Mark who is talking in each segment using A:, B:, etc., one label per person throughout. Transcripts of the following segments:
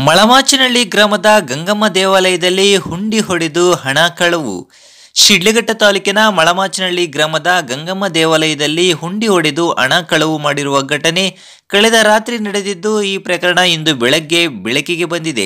A: ಮಳಮಾಚಿನಹಳ್ಳಿ ಗ್ರಾಮದ ಗಂಗಮ್ಮ ದೇವಾಲಯದಲ್ಲಿ ಹುಂಡಿ ಹೊಡೆದು ಹಣ ಕಳವು ಶಿಡ್ಲಘಟ್ಟ ತಾಲೂಕಿನ ಮಳಮಾಚಿನಹಳ್ಳಿ ಗ್ರಾಮದ ಗಂಗಮ್ಮ ದೇವಾಲಯದಲ್ಲಿ ಹುಂಡಿ ಹೊಡೆದು ಹಣ ಕಳವು ಮಾಡಿರುವ ಘಟನೆ ಕಳೆದ ರಾತ್ರಿ ನಡೆದಿದ್ದು ಈ ಪ್ರಕರಣ ಇಂದು ಬೆಳಗ್ಗೆ ಬೆಳಕಿಗೆ ಬಂದಿದೆ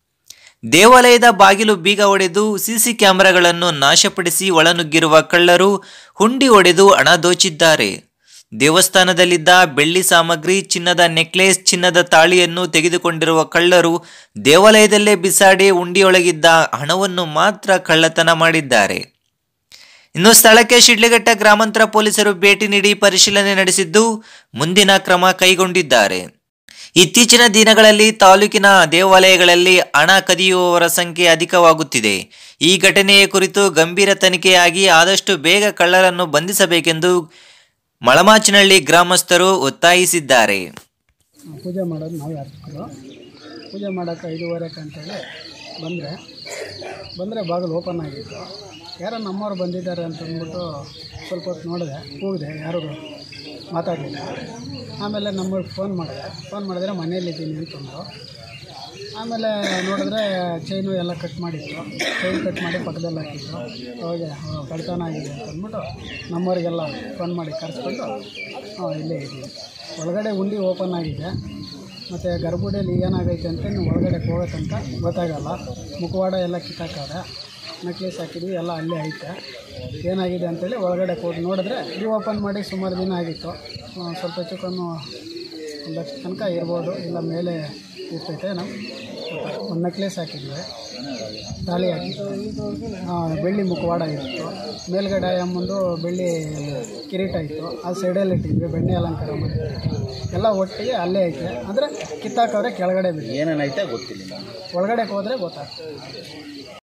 A: ದೇವಾಲಯದ ಬಾಗಿಲು ಬೀಗ ಹೊಡೆದು ಸಿಸಿ ಕ್ಯಾಮೆರಾಗಳನ್ನು ನಾಶಪಡಿಸಿ ಒಳನುಗ್ಗಿರುವ ಕಳ್ಳರು ಹುಂಡಿ ಹೊಡೆದು ಹಣ ದೋಚಿದ್ದಾರೆ ದೇವಸ್ಥಾನದಲ್ಲಿದ್ದ ಬೆಳ್ಳಿ ಸಾಮಗ್ರಿ ಚಿನ್ನದ ನೆಕ್ಲೆಸ್ ಚಿನ್ನದ ತಾಳಿಯನ್ನು ತೆಗೆದುಕೊಂಡಿರುವ ಕಳ್ಳರು ದೇವಾಲಯದಲ್ಲೇ ಬಿಸಾಡಿ ಹುಂಡಿಯೊಳಗಿದ್ದ ಹಣವನ್ನು ಮಾತ್ರ ಕಳ್ಳತನ ಮಾಡಿದ್ದಾರೆ ಇನ್ನು ಸ್ಥಳಕ್ಕೆ ಶಿಡ್ಲಘಟ್ಟ ಗ್ರಾಮಾಂತರ ಪೊಲೀಸರು ಭೇಟಿ ನೀಡಿ ಪರಿಶೀಲನೆ ನಡೆಸಿದ್ದು ಮುಂದಿನ ಕ್ರಮ ಕೈಗೊಂಡಿದ್ದಾರೆ ಇತ್ತೀಚಿನ ದಿನಗಳಲ್ಲಿ ತಾಲೂಕಿನ ದೇವಾಲಯಗಳಲ್ಲಿ ಹಣ ಕದಿಯುವವರ ಸಂಖ್ಯೆ ಅಧಿಕವಾಗುತ್ತಿದೆ ಈ ಘಟನೆಯ ಕುರಿತು ಗಂಭೀರ ತನಿಖೆಯಾಗಿ ಆದಷ್ಟು ಬೇಗ ಕಳ್ಳರನ್ನು ಬಂಧಿಸಬೇಕೆಂದು ಮಳಮಾಚಿನಹಳ್ಳಿ ಗ್ರಾಮಸ್ಥರು ಒತ್ತಾಯಿಸಿದ್ದಾರೆ
B: ಪೂಜೆ ಮಾಡೋದು ನಾವು ಅರ್ಚಕರು ಪೂಜೆ ಮಾಡೋಕ್ಕೆ ಐದೂವರೆಗೆ ಅಂತೇಳಿ ಬಂದರೆ ಬಂದರೆ ಬಾಗಿಲು ಓಪನ್ ಆಗಿತ್ತು ಯಾರೋ ನಮ್ಮವ್ರು ಬಂದಿದ್ದಾರೆ ಅಂತ ಅಂದ್ಬಿಟ್ಟು ಸ್ವಲ್ಪ ಹೊತ್ತು ನೋಡಿದೆ ಕೂಗಿದೆ ಯಾರು ಮಾತಾಡಲಿಲ್ಲ ಆಮೇಲೆ ನಮ್ಮವ್ರಿಗೆ ಫೋನ್ ಮಾಡಿದೆ ಫೋನ್ ಮಾಡಿದ್ರೆ ಮನೇಲಿದ್ದೀನಿ ಅಂತಂದರು ಆಮೇಲೆ ನೋಡಿದ್ರೆ ಚೈನು ಎಲ್ಲ ಕಟ್ ಮಾಡಿತ್ತು ಚೈನ್ ಕಟ್ ಮಾಡಿ ಪಕ್ಕದಲ್ಲಿ ಹಾಕಿದ್ರು ಅವಾಗ ಆ, ಕಳ್ತನ ಆಗಿದೆ ಅಂತ ಅಂದ್ಬಿಟ್ಟು ನಮ್ಮವರಿಗೆಲ್ಲ ಫೋನ್ ಮಾಡಿ ಕರೆಸ್ಕೊಂಡು ಆ, ಇಲ್ಲೇ ಇದ್ದೀವಿ ಒಳಗಡೆ ಉಂಡಿ ಓಪನ್ ಆಗಿದೆ ಮತ್ತು ಗರ್ಭಗುಡಿಯಲ್ಲಿ ಏನಾಗೈತೆ ಅಂತ ಇನ್ನು ಒಳಗಡೆ ಹೋಗೋ ತನಕ ಗೊತ್ತಾಗಲ್ಲ ಮುಖವಾಡ ಎಲ್ಲ ಕಿತ್ತಾಕವ್ರೆ ನೆಕ್ಲೆಸ್ ಹಾಕಿದ್ವಿ ಎಲ್ಲ ಅಲ್ಲೇ ಐತೆ ಏನಾಗಿದೆ ಅಂತೇಳಿ ಒಳಗಡೆ ಹೋಗಿ ನೋಡಿದ್ರೆ ಇದು ಓಪನ್ ಮಾಡಿ ಸುಮಾರು ದಿನ ಆಗಿತ್ತು ಆ, ಸ್ವಲ್ಪ ಹೆಚ್ಚು ಕಮ್ಮಿ ಒಂದು ಲಕ್ಷ ತನಕ ಇರ್ಬೋದು ಇಲ್ಲ ಮೇಲೆ ಇರ್ತೈತೆ ನಾವು ಒಂದು ನೆಕ್ಲೆಸ್ ಹಾಕಿದ್ವಿ ತಾಳಿ ಹಾಕಿದ್ವಿ ಆ, ಬೆಳ್ಳಿ ಮುಖವಾಡ ಇತ್ತು ಮೇಲ್ಗಡೆ ಅಮ್ಮಂದು ಬೆಳ್ಳಿ ಕಿರೀಟ ಇತ್ತು ಆ ಸೈಡಲ್ಲಿ ಇಟ್ಟಿದ್ವಿ ಬೆಣ್ಣೆ ಅಲಂಕಾರ ಮಾಡಿದ್ವಿ ಎಲ್ಲ ಒಟ್ಟಿಗೆ ಅಲ್ಲೇ ಐತೆ ಅಂದರೆ ಕಿತ್ತಾಕವ್ರೆ ಕೆಳಗಡೆ ಬಿಟ್ಟು
C: ಏನೇನೈತೆ ಗೊತ್ತಿಲ್ಲ
B: ಒಳಗಡೆ ಹೋದರೆ ಗೊತ್ತಾಗ್ತದೆ